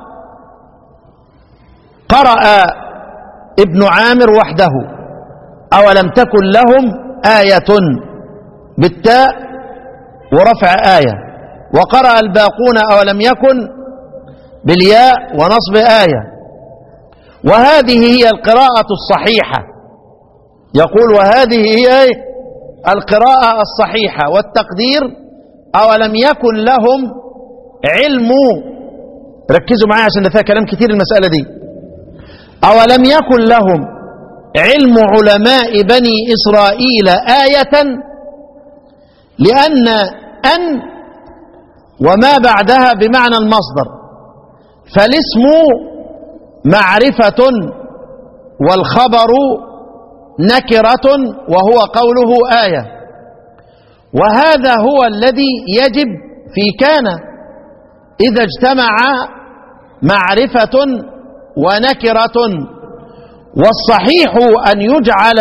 Speaker 2: قرأ ابن عامر وحده أولم تكن لهم آية بالتاء ورفع آية وقرأ الباقون أولم يكن بالياء ونصب آية وهذه هي القراءة الصحيحة يقول وهذه هي إيه؟ القراءة الصحيحة والتقدير أولم يكن لهم علم ركزوا معايا عشان ده فيها كلام كتير المسألة دي أولم يكن لهم علم علماء بني إسرائيل آية لأن أن وما بعدها بمعنى المصدر فالاسم معرفة والخبر نكرة وهو قوله آية وهذا هو الذي يجب في كان إذا اجتمع معرفة ونكرة والصحيح أن يجعل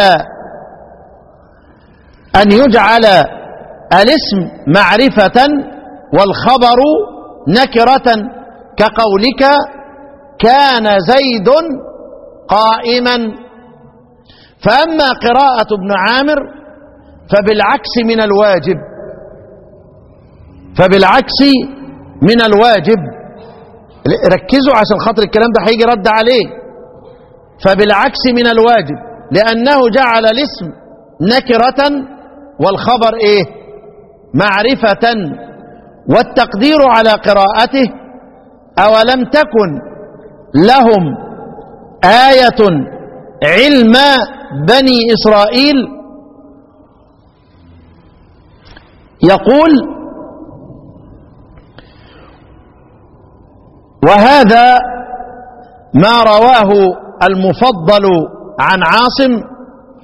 Speaker 2: أن يجعل الاسم معرفة والخبر نكرة كقولك كان زيد قائما فأما قراءة ابن عامر فبالعكس من الواجب فبالعكس من الواجب ركزوا عشان خاطر الكلام ده هيجي رد عليه فبالعكس من الواجب لأنه جعل الاسم نكرة والخبر ايه معرفة والتقدير على قراءته أولم تكن لهم آية علم بني إسرائيل يقول وهذا ما رواه المفضل عن عاصم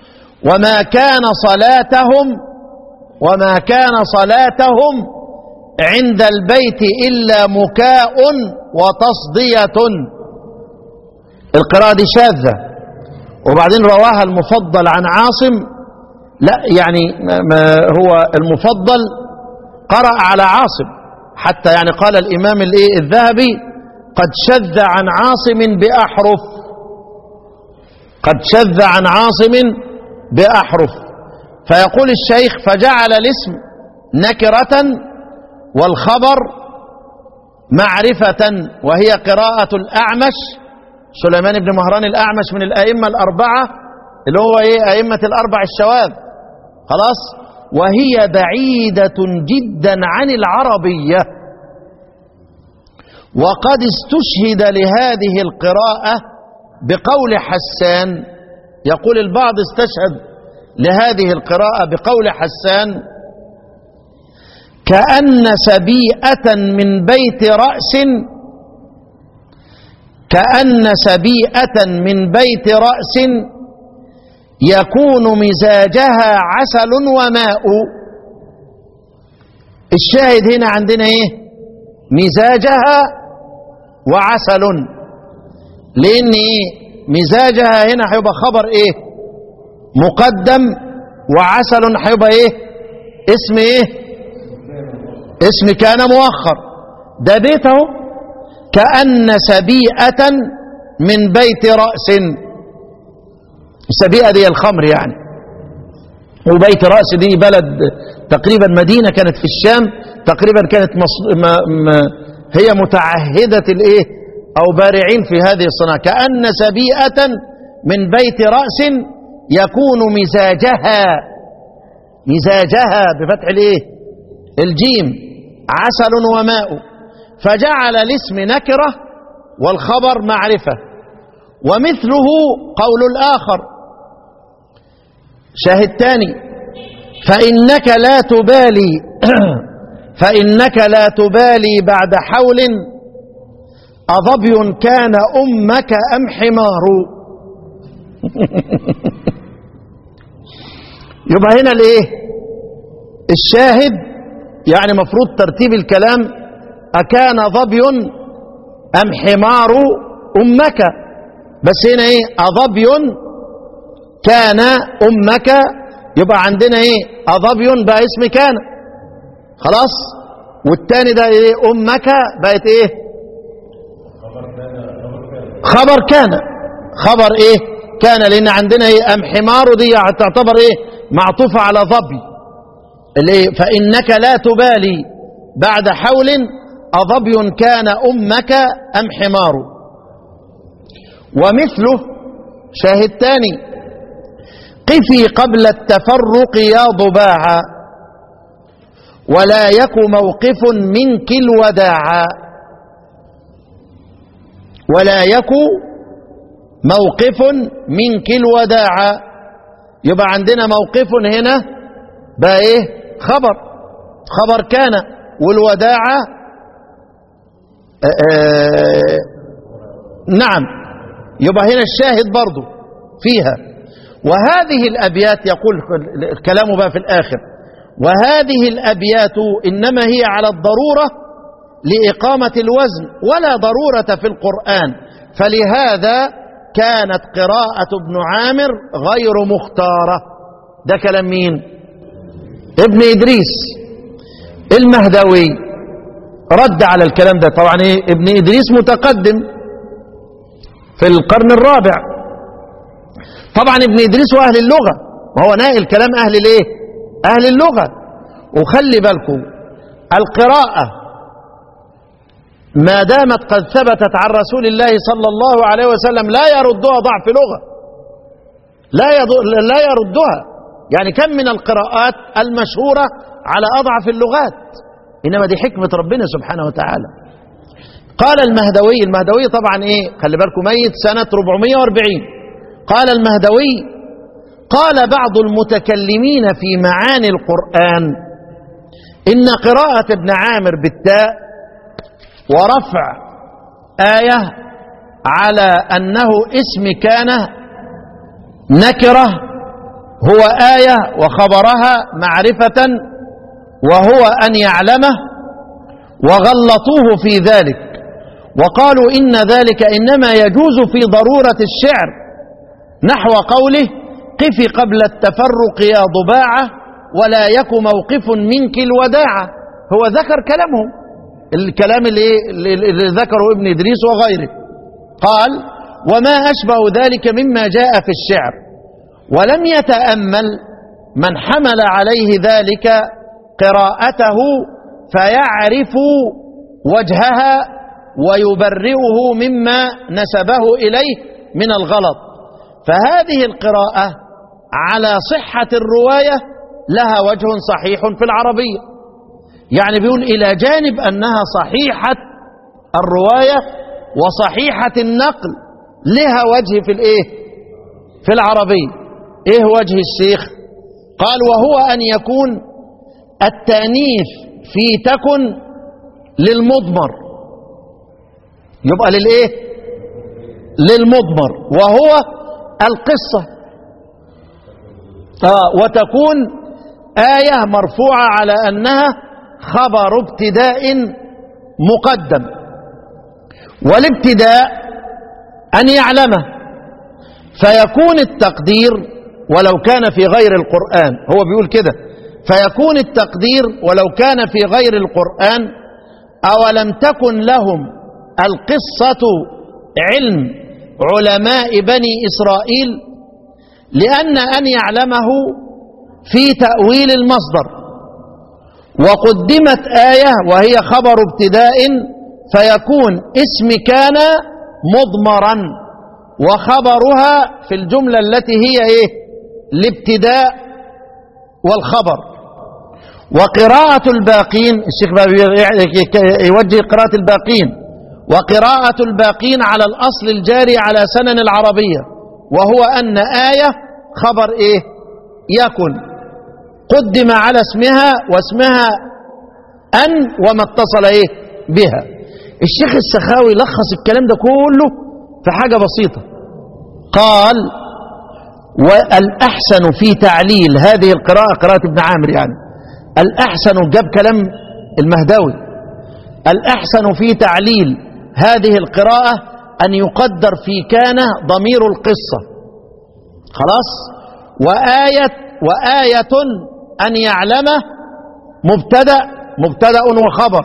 Speaker 2: وما كان صلاتهم وما كان صلاتهم عند البيت إلا مكاء وتصدية القراءة دي شاذة وبعدين رواها المفضل عن عاصم لا يعني ما- ما هو المفضل قرأ على عاصم حتى يعني قال الإمام الإيه الذهبي قد شذ عن عاصم بأحرف قد شذ عن عاصم بأحرف فيقول الشيخ فجعل الاسم نكرة والخبر معرفة وهي قراءة الأعمش سليمان بن مهران الأعمش من الأئمة الأربعة اللي هو إيه أئمة الأربع الشواذ خلاص وهي بعيدة جدا عن العربية وقد استشهد لهذه القراءة بقول حسان يقول البعض استشهد لهذه القراءة بقول حسان كأن سبيئة من بيت رأس كأن سبيئة من بيت رأس يكون مزاجها عسل وماء الشاهد هنا عندنا ايه مزاجها وعسل لان ايه مزاجها هنا هيبقى خبر ايه مقدم وعسل هيبقى ايه اسم ايه اسم كان مؤخر ده بيت اهو كأن سبيئة من بيت رأس السبيئة دي الخمر يعني وبيت رأس دي بلد تقريبا مدينة كانت في الشام تقريبا كانت مص... ما... ما... هي متعهدة الايه او بارعين في هذه الصناعة كأن سبيئة من بيت رأس يكون مزاجها مزاجها بفتح الايه الجيم عسل وماء فجعل الاسم نكرة والخبر معرفة ومثله قول الآخر شاهد تاني فإنك لا تبالي فإنك لا تبالي بعد حول أظبي كان أمك أم حمار يبقى هنا الايه الشاهد يعني مفروض ترتيب الكلام أكان ظبي أم حمار أمك بس هنا ايه أظبي كان أمك يبقى عندنا ايه أظبي بقى اسم كان خلاص والتاني ده ايه أمك بقت ايه خبر كان خبر ايه كان لان عندنا ايه ام حمار دي تعتبر ايه معطوفة على ظبي اللي إيه؟ فإنك لا تبالي بعد حول أظبي كان أمك أم حمار ومثله شاهد تاني قفي قبل التفرق يا ضباعا ولا يك موقف منك الوداعا ولا يك موقف منك الوداعا يبقى عندنا موقف هنا بقى ايه خبر خبر كان والوداعة آه، آه، نعم يبقى هنا الشاهد برضو فيها وهذه الأبيات يقول الكلام بقى في الآخر وهذه الأبيات إنما هي على الضرورة لإقامة الوزن ولا ضرورة في القرآن فلهذا كانت قراءة ابن عامر غير مختارة ده كلام مين ابن إدريس المهدوي رد على الكلام ده طبعا إيه؟ ابن إدريس متقدم في القرن الرابع طبعا ابن إدريس وأهل اللغة وهو نائل كلام أهل الايه أهل اللغة وخلي بالكم القراءة ما دامت قد ثبتت عن رسول الله صلى الله عليه وسلم لا يردها ضعف لغة لا يض- لا يردها يعني كم من القراءات المشهورة على أضعف اللغات إنما دي حكمة ربنا سبحانه وتعالى قال المهدوي المهدوي طبعا إيه خلي بالكم ميت سنة 440 قال المهدوي قال بعض المتكلمين في معاني القرآن إن قراءة ابن عامر بالتاء ورفع آية على أنه اسم كان نكرة هو آية وخبرها معرفة وهو أن يعلمه وغلطوه في ذلك وقالوا إن ذلك إنما يجوز في ضرورة الشعر نحو قوله قفي قبل التفرق يا ضباعة ولا يك موقف منك الوداعة هو ذكر كلامهم الكلام اللي, اللي ذكره ابن إدريس وغيره قال وما أشبه ذلك مما جاء في الشعر ولم يتأمل من حمل عليه ذلك قراءته فيعرف وجهها ويبرئه مما نسبه إليه من الغلط فهذه القراءة على صحة الرواية لها وجه صحيح في العربية يعني بيقول إلى جانب أنها صحيحة الرواية وصحيحة النقل لها وجه في الإيه في العربية إيه وجه الشيخ قال وهو أن يكون التأنيث في تكن للمضمر يبقى للإيه للمضمر وهو القصة آه وتكون آية مرفوعة على أنها خبر ابتداء مقدم والابتداء أن يعلمه فيكون التقدير ولو كان في غير القرآن هو بيقول كده فيكون التقدير ولو كان في غير القرآن أولم تكن لهم القصة علم علماء بني إسرائيل لأن أن يعلمه في تأويل المصدر وقدمت آية وهي خبر ابتداء فيكون اسم كان مضمرا وخبرها في الجملة التي هي ايه الابتداء والخبر وقراءة الباقين الشيخ يوجه قراءة الباقين وقراءة الباقين على الأصل الجاري على سنن العربية وهو أن آية خبر إيه يكن قدم على اسمها واسمها أن وما اتصل إيه بها الشيخ السخاوي لخص الكلام ده كله في حاجة بسيطة قال والأحسن في تعليل هذه القراءة قراءة ابن عامر يعني الأحسن جاب كلام المهدوي الأحسن في تعليل هذه القراءة أن يقدر في كان ضمير القصة خلاص وآية وآية أن يعلمه مبتدأ مبتدأ وخبر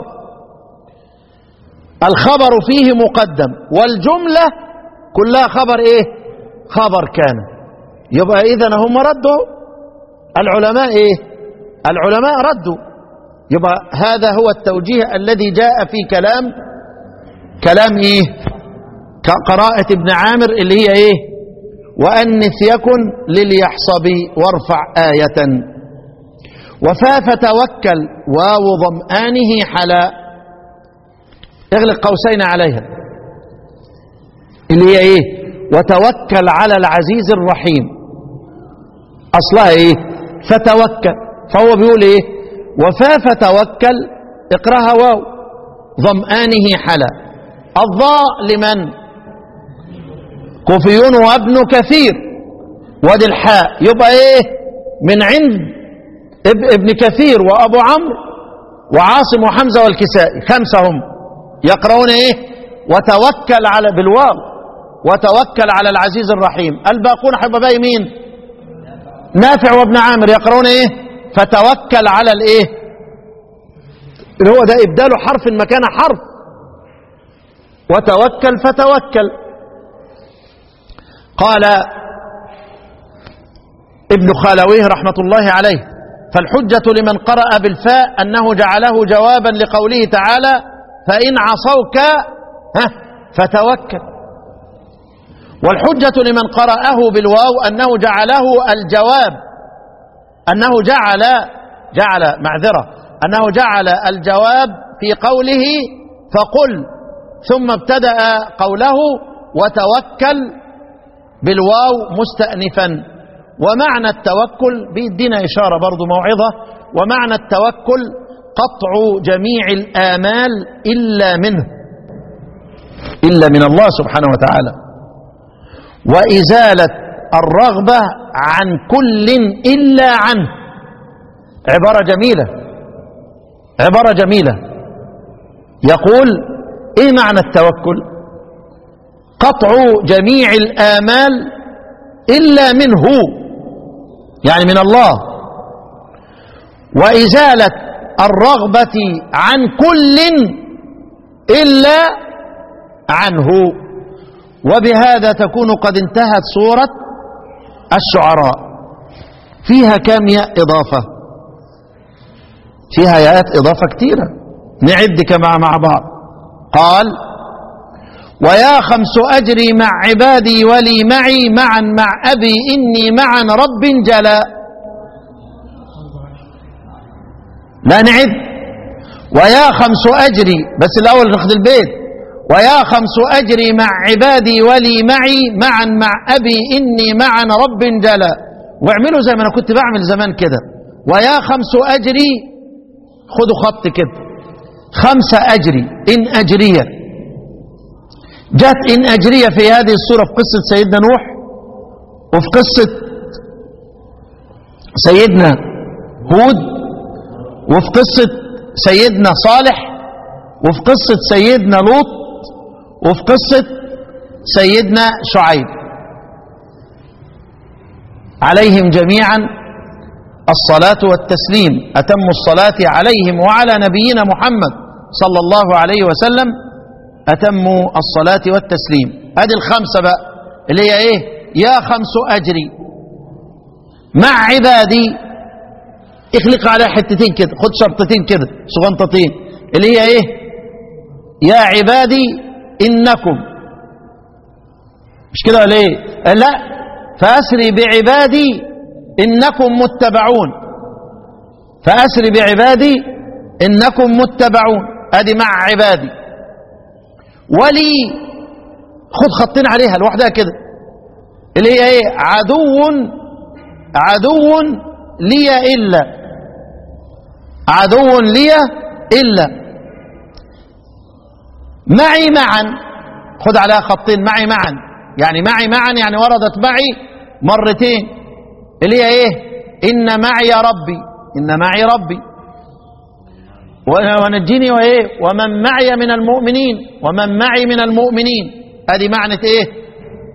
Speaker 2: الخبر فيه مقدم والجملة كلها خبر ايه خبر كان يبقى اذا هم ردوا العلماء ايه العلماء ردوا يبقى هذا هو التوجيه الذي جاء في كلام كلام ايه كقراءة ابن عامر اللي هي ايه وأنث يكن لليحصبي وارفع آية وفا فتوكل واو ضمآنه حلا اغلق قوسين عليها اللي هي ايه وتوكل على العزيز الرحيم اصلها ايه فتوكل فهو بيقول ايه وفا فتوكل اقراها واو ظمآنه حلا الضاء لمن كوفي وابن كثير وادي الحاء يبقى ايه من عند ابن كثير وابو عمرو وعاصم وحمزه والكسائي خمسه هم يقرؤون ايه وتوكل على بالواو وتوكل على العزيز الرحيم الباقون هيبقى باقي مين نافع وابن عامر يقرؤون ايه فتوكل على الايه اللي هو ده ابدال حرف مكان حرف وتوكل فتوكل قال ابن خالويه رحمة الله عليه فالحجة لمن قرأ بالفاء أنه جعله جوابا لقوله تعالى فإن عصوك ها فتوكل والحجة لمن قرأه بالواو أنه جعله الجواب أنه جعل جعل معذرة أنه جعل الجواب في قوله فقل ثم ابتدأ قوله وتوكل بالواو مستأنفا ومعنى التوكل بيدينا إشارة برضو موعظة ومعنى التوكل قطع جميع الآمال إلا منه إلا من الله سبحانه وتعالى وإزالة الرغبة عن كل إلا عنه عبارة جميلة عبارة جميلة يقول ايه معنى التوكل قطع جميع الآمال إلا منه يعني من الله وإزالة الرغبة عن كل إلا عنه وبهذا تكون قد انتهت سورة الشعراء فيها كام ياء إضافة فيها ياءات إضافة كتيرة نعد كما مع بعض قال ويا خمس أجري مع عبادي ولي معي معا مع أبي إني معا رب جلا لا نعد ويا خمس أجري بس الأول ناخد البيت ويا خمس أجري مع عبادي ولي معي معا مع أبي إني معا رب جلا واعملوا زي ما أنا كنت بعمل زمان كده ويا خمس أجري خدوا خط كده خمسة أجري إن أجرية جت إن أجرية في هذه السورة في قصة سيدنا نوح وفي قصة سيدنا هود وفي قصة سيدنا صالح وفي قصة سيدنا لوط وفي قصة سيدنا شعيب عليهم جميعا الصلاة والتسليم أتم الصلاة عليهم وعلى نبينا محمد صلى الله عليه وسلم أتم الصلاة والتسليم هذه الخمسة بقى اللي هي إيه يا خمس أجري مع عبادي اخلق عليها حتتين كده خد شرطتين كده صغنطتين اللي هي ايه يا عبادي انكم مش كده ولا ايه لا فاسري بعبادي انكم متبعون فاسري بعبادي انكم متبعون ادي مع عبادي ولي خد خطين عليها لوحدها كده اللي هي ايه عدو عدو لي الا عدو لي الا معي معا خد عليها خطين معي معا يعني معي معا يعني وردت معي مرتين اللي هي ايه ان معي ربي ان معي ربي ونجيني وايه ومن معي من المؤمنين ومن معي من المؤمنين ادي معنى ايه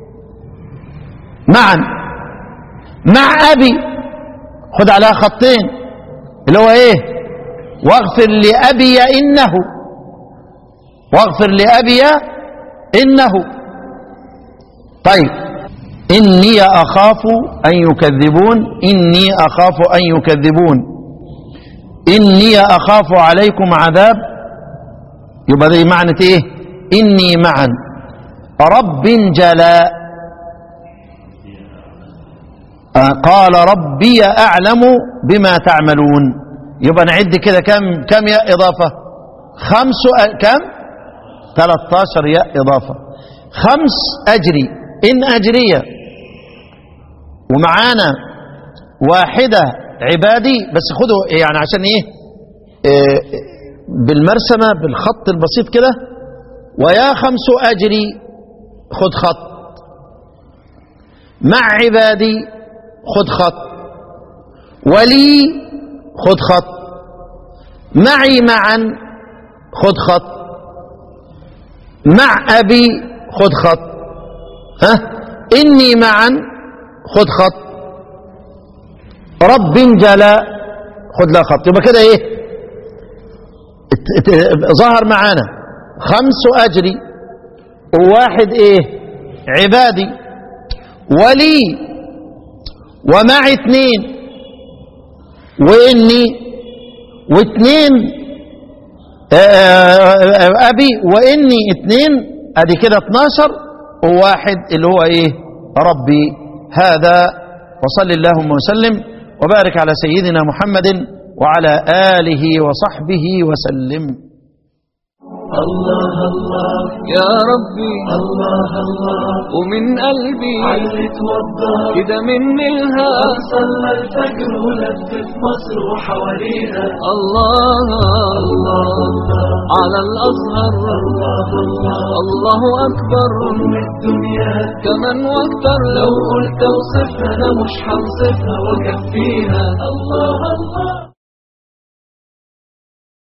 Speaker 2: معا مع ابي خد عليها خطين اللي هو ايه واغفر لابي انه واغفر لابي انه طيب اني اخاف ان يكذبون اني اخاف ان يكذبون اني اخاف عليكم عذاب يبقى دي معنى ايه اني معا رب جلاء قال ربي أعلم بما تعملون يبقى نعد كده كم كم ياء إضافة خمس أ... كم 13 ياء إضافة خمس أجري إن أجرية ومعانا واحدة عبادي بس خدوا يعني عشان إيه إيه بالمرسمة بالخط البسيط كده ويا خمس أجري خد خط مع عبادي خد خط ولي خد خط معي معا خد خط مع أبي خد خط ها إني معا خد خط رب جلا خد لا خط يبقى كده ايه ات- ات- ظهر معانا خمس أجري وواحد ايه عبادي ولي ومعي اتنين واني واتنين آه، ابي واني اتنين ادي كده 12 وواحد اللي هو ايه ربي هذا وصل اللهم وسلم وبارك على سيدنا محمد وعلى اله وصحبه وسلم
Speaker 3: الله الله
Speaker 1: يا ربي
Speaker 3: الله الله
Speaker 1: ومن قلبي
Speaker 3: علت وضح
Speaker 1: كده مني الهام
Speaker 3: صلى الفجر ولفت مصر وحواليها
Speaker 1: الله
Speaker 3: الله الله
Speaker 1: على الأزهر
Speaker 3: الله الله
Speaker 1: الله أكبر
Speaker 3: أم الدنيا
Speaker 1: كمان واكتر
Speaker 3: لو قلت اوصفها انا مش هوصفها وكفيها الله الله